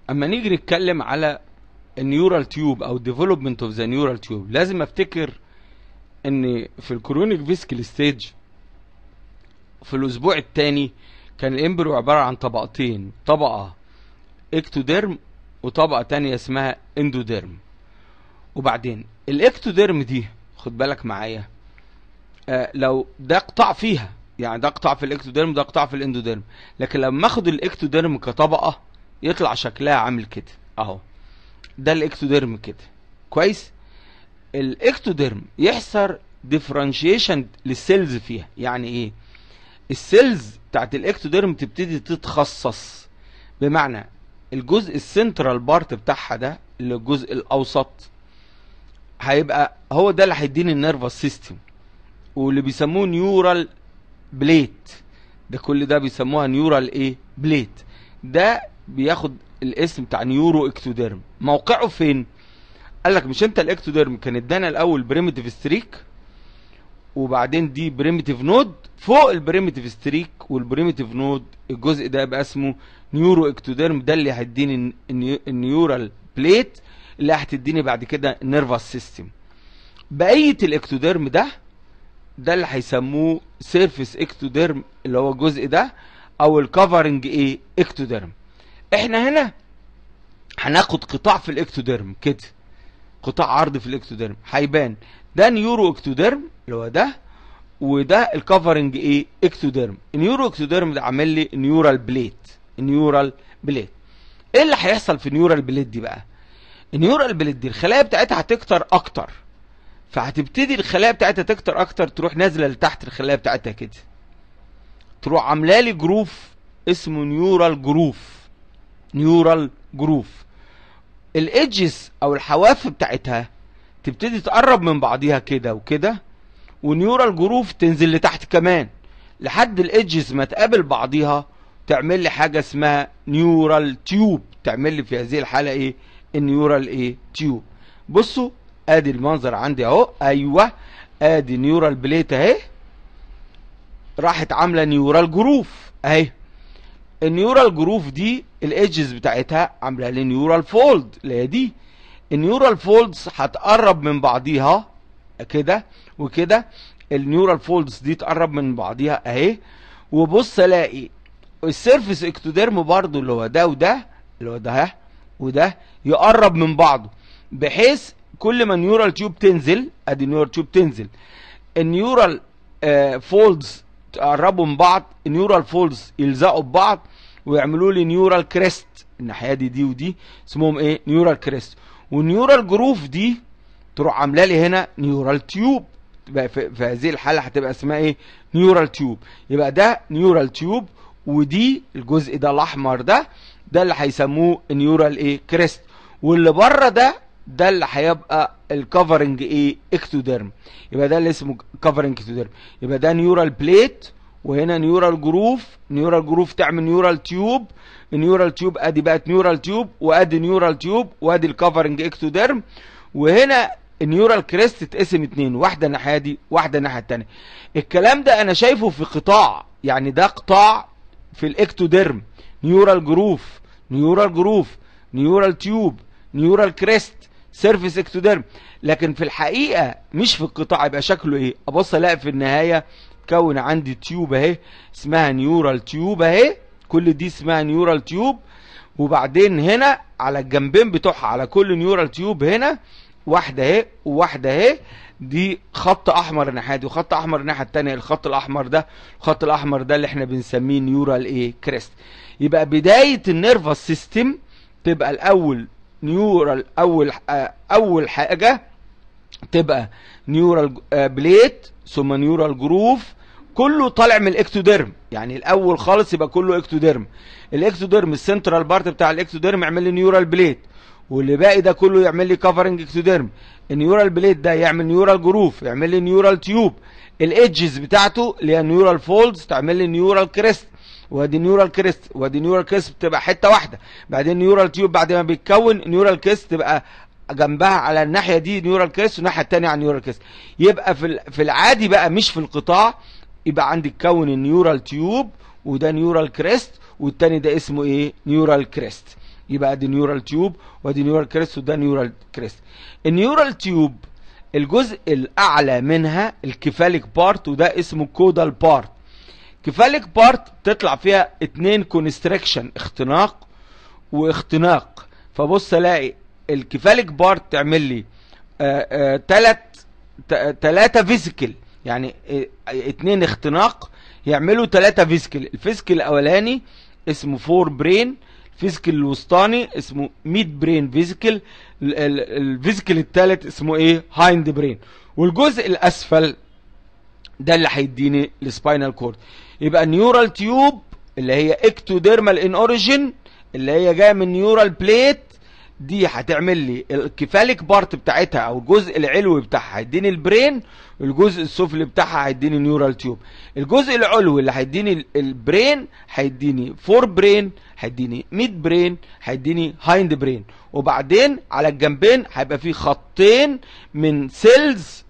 اما نيجي نتكلم على النيورال تيوب او ديفلوبمنت اوف ذا نيورال تيوب لازم افتكر ان في الكرونيك فيسكل ستيج في الاسبوع الثاني كان الامبريو عباره عن طبقتين طبقه اكتوديرم وطبقه تانية اسمها اندوديرم وبعدين الاكتوديرم دي خد بالك معايا آه لو ده قطاع فيها يعني ده قطاع في الاكتوديرم ده قطاع في الاندوديرم لكن لما اخد الاكتوديرم كطبقه يطلع شكلها عامل كده اهو ده الاكتوديرم كده كويس الاكتوديرم يحصل ديفرنشيشن للسيلز فيها يعني ايه السيلز بتاعت الاكتوديرم تبتدي تتخصص بمعنى الجزء السنترال بارت بتاعها ده اللي الجزء الاوسط هيبقى هو ده اللي هيديني النيرفس سيستم واللي بيسموه نيورال بليت ده كل ده بيسموها نيورال ايه بليت ده بياخد الاسم بتاع نيورو اكتوديرم موقعه فين قال لك مش انت الاكتوديرم كان ادانا الاول بريمتيف ستريك وبعدين دي بريمتيف نود فوق البريمتيف ستريك والبريمتيف نود الجزء ده يبقى اسمه نيورو اكتوديرم ده اللي هيديني النيورال بليت اللي هتديني بعد كده النيرفس سيستم بقيه الاكتوديرم ده ده اللي هيسموه سيرفيس اكتوديرم اللي هو الجزء ده او الكفرنج ايه اكتوديرم احنا هنا هناخد قطاع في الاكتوديرم كده قطاع عرض في الاكتوديرم هيبان ده نيورو اكتوديرم اللي هو ده وده الكفرنج ايه اكتوديرم النيورو اكتوديرم ده عامل لي نيورال بليت نيورال بليت ايه اللي هيحصل في النيورال بليت دي بقى النيورال بليت دي الخلايا بتاعتها هتكتر اكتر فهتبتدي الخلايا بتاعتها تكتر اكتر تروح نازله لتحت الخلايا بتاعتها كده تروح عامله لي جروف اسمه نيورال جروف نيورال جروف الايدجز او الحواف بتاعتها تبتدي تقرب من بعضيها كده وكده ونيورال جروف تنزل لتحت كمان لحد الايدجز ما تقابل بعضيها تعمل لي حاجه اسمها نيورال تيوب تعمل لي في هذه الحاله ايه النيورال ايه تيوب بصوا ادي المنظر عندي اهو ايوه ادي نيورال بليت اهي راحت عامله نيورال جروف اهي النيورال جروف دي الايدجز بتاعتها عامله لي نيورال فولد اللي هي دي النيورال فولدز هتقرب من بعضيها كده وكده النيورال فولدز دي تقرب من بعضيها اهي وبص الاقي السيرفيس اكتوديرم برضو اللي هو ده وده اللي هو ده وده يقرب من بعضه بحيث كل ما نيورال تيوب تنزل ادي نيورال تيوب تنزل النيورال آه فولدز تقربوا من بعض النيورال فولدز يلزقوا ببعض ويعملوا لي نيورال كريست الناحيه دي دي ودي اسمهم ايه نيورال كريست والنيورال جروف دي تروح عامله لي هنا نيورال تيوب تبقى في, في هذه الحاله هتبقى اسمها ايه نيورال تيوب يبقى ده نيورال تيوب ودي الجزء ده الاحمر ده ده اللي هيسموه نيورال ايه كريست واللي بره ده ده اللي هيبقى الكفرنج ايه اكتوديرم يبقى ده اللي اسمه كفرنج اكتوديرم يبقى ده نيورال بليت وهنا نيورال جروف نيورال جروف تعمل نيورال تيوب نيورال تيوب ادي بقت نيورال تيوب وادي نيورال تيوب وادي الكفرنج اكتوديرم وهنا النيورال كريست تتقسم اتنين واحده الناحيه دي واحده الناحيه التانيه الكلام ده انا شايفه في قطاع يعني ده قطاع في الاكتوديرم نيورال جروف نيورال جروف نيورال تيوب نيورال كريست سيرفيس اكتوديرم لكن في الحقيقه مش في القطاع يبقى شكله ايه ابص الاقي في النهايه تكون عندي تيوب اهي اسمها نيورال تيوب اهي كل دي اسمها نيورال تيوب وبعدين هنا على الجنبين بتوعها على كل نيورال تيوب هنا واحده اهي وواحده اهي دي خط احمر الناحيه دي وخط احمر الناحيه الثانيه الخط الاحمر ده الخط الاحمر ده اللي احنا بنسميه نيورال ايه كريست يبقى بدايه النيرفس سيستم تبقى الاول نيورال اول اول حاجه تبقى نيورال بليت ثم نيورال جروف كله طالع من الاكتوديرم يعني الاول خالص يبقى كله اكتوديرم الاكتوديرم السنترال بارت بتاع الاكتوديرم يعمل لي نيورال بليت واللي باقي ده كله يعمل لي كفرنج اكتوديرم النيورال بليت ده يعمل نيورال جروف يعمل لي نيورال تيوب الايدجز بتاعته اللي هي نيورال فولدز تعمل لي نيورال كريست وادي نيورال كريست وادي نيورال كريست بتبقى حته واحده بعدين نيورال تيوب بعد ما بيتكون نيورال كريست تبقى جنبها على الناحيه دي نيورال كريست والناحيه الثانيه على نيورال كريست يبقى في في العادي بقى مش في القطاع يبقى عندي تكون النيورال تيوب وده نيورال كريست والتاني ده اسمه ايه نيورال كريست يبقى دي نيورال تيوب ودي نيورال كريست وده نيورال كريست النيورال تيوب الجزء الاعلى منها الكفاليك بارت وده اسمه كودال بارت كفاليك بارت تطلع فيها اتنين كونستريكشن اختناق واختناق فبص الاقي الكفاليك بارت تعمل لي آه، آه، تلات ت- تلاتة فيزيكال يعني آه، اتنين اختناق يعملوا تلاتة فيزيكال الفيزيكال الاولاني اسمه فور برين الفيزيكال الوسطاني اسمه ميد برين فيزيكال الفيزيكال التالت اسمه ايه هايند برين والجزء الاسفل ده اللي هيديني السباينال كورد يبقى النيورال تيوب اللي هي اكتوديرمال ان اوريجين اللي هي جايه من نيورال بليت دي هتعمل لي الكفاليك بارت بتاعتها او الجزء العلوي بتاعها هيديني البرين والجزء السفلي بتاعها هيديني نيورال تيوب الجزء العلوي اللي هيديني ال- البرين هيديني فور برين هيديني ميد برين هيديني هايند برين وبعدين على الجنبين هيبقى في خطين من سيلز